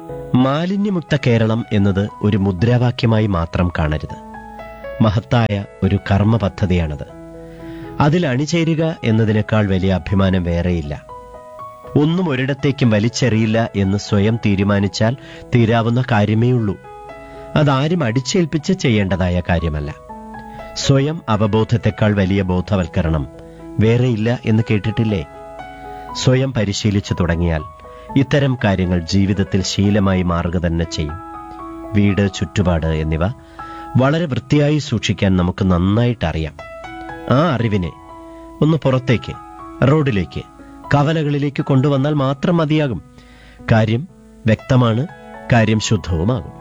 മാലിന്യമുക്ത കേരളം എന്നത് ഒരു മുദ്രാവാക്യമായി മാത്രം കാണരുത് മഹത്തായ ഒരു കർമ്മ പദ്ധതിയാണത് അതിൽ അണിചേരുക എന്നതിനേക്കാൾ വലിയ അഭിമാനം വേറെയില്ല ഒന്നും ഒരിടത്തേക്കും വലിച്ചെറിയില്ല എന്ന് സ്വയം തീരുമാനിച്ചാൽ തീരാവുന്ന കാര്യമേ ഉള്ളൂ അതാരും അടിച്ചേൽപ്പിച്ച് ചെയ്യേണ്ടതായ കാര്യമല്ല സ്വയം അവബോധത്തെക്കാൾ വലിയ ബോധവൽക്കരണം വേറെയില്ല എന്ന് കേട്ടിട്ടില്ലേ സ്വയം പരിശീലിച്ചു തുടങ്ങിയാൽ ഇത്തരം കാര്യങ്ങൾ ജീവിതത്തിൽ ശീലമായി മാറുക തന്നെ ചെയ്യും വീട് ചുറ്റുപാട് എന്നിവ വളരെ വൃത്തിയായി സൂക്ഷിക്കാൻ നമുക്ക് നന്നായിട്ട് അറിയാം ആ അറിവിനെ ഒന്ന് പുറത്തേക്ക് റോഡിലേക്ക് കവലകളിലേക്ക് കൊണ്ടുവന്നാൽ മാത്രം മതിയാകും കാര്യം വ്യക്തമാണ് കാര്യം ശുദ്ധവുമാകും